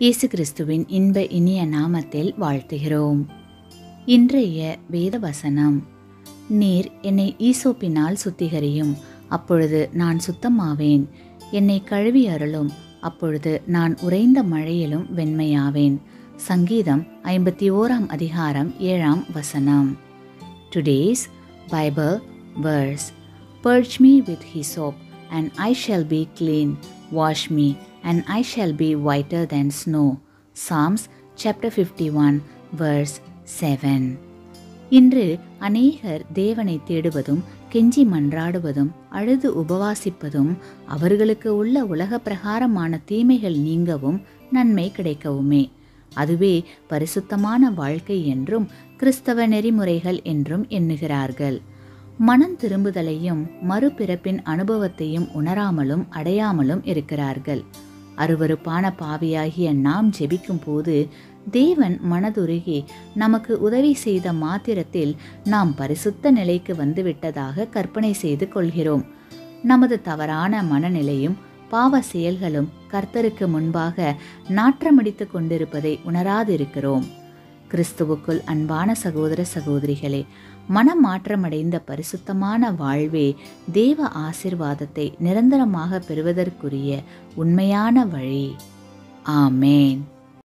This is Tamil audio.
இயேசு கிறிஸ்துவின் இன்ப இனிய நாமத்தில் வாழ்த்துகிறோம் இன்றைய வேத வசனம் நீர் என்னை ஈசோப்பினால் சுத்திகரியும் அப்பொழுது நான் சுத்தமாவேன் என்னை கழுவி அருளும் அப்பொழுது நான் உறைந்த மழையிலும் வெண்மையாவேன் சங்கீதம் ஐம்பத்தி ஓராம் அதிகாரம் ஏழாம் வசனம் today's Bible verse Purge me with hyssop, and I shall be clean. Wash me, and I shall be whiter than snow. Psalms chapter 51, verse 7. இன்று அநேகர் தேவனை தேடுவதும் கெஞ்சி மன்றாடுவதும் அழுது உபவாசிப்பதும் அவர்களுக்கு உள்ள உலக பிரகாரமான தீமைகள் நீங்கவும் நன்மை கிடைக்கவுமே அதுவே பரிசுத்தமான வாழ்க்கை என்றும் கிறிஸ்தவ நெறிமுறைகள் என்றும் எண்ணுகிறார்கள் மனம் திரும்புதலையும் மறுபிறப்பின் அனுபவத்தையும் உணராமலும் அடையாமலும் இருக்கிறார்கள் அருவருப்பான பாவியாகிய நாம் ஜெபிக்கும் போது தேவன் மனதுருகி நமக்கு உதவி செய்த மாத்திரத்தில் நாம் பரிசுத்த நிலைக்கு வந்துவிட்டதாக கற்பனை செய்து கொள்கிறோம் நமது தவறான மனநிலையும் பாவ செயல்களும் கர்த்தருக்கு முன்பாக நாற்றமடித்து கொண்டிருப்பதை உணராதிருக்கிறோம் கிறிஸ்துவுக்குள் அன்பான சகோதர சகோதரிகளே மனமாற்றமடைந்த பரிசுத்தமான வாழ்வே தேவ ஆசிர்வாதத்தை நிரந்தரமாக பெறுவதற்குரிய உண்மையான வழி ஆமேன்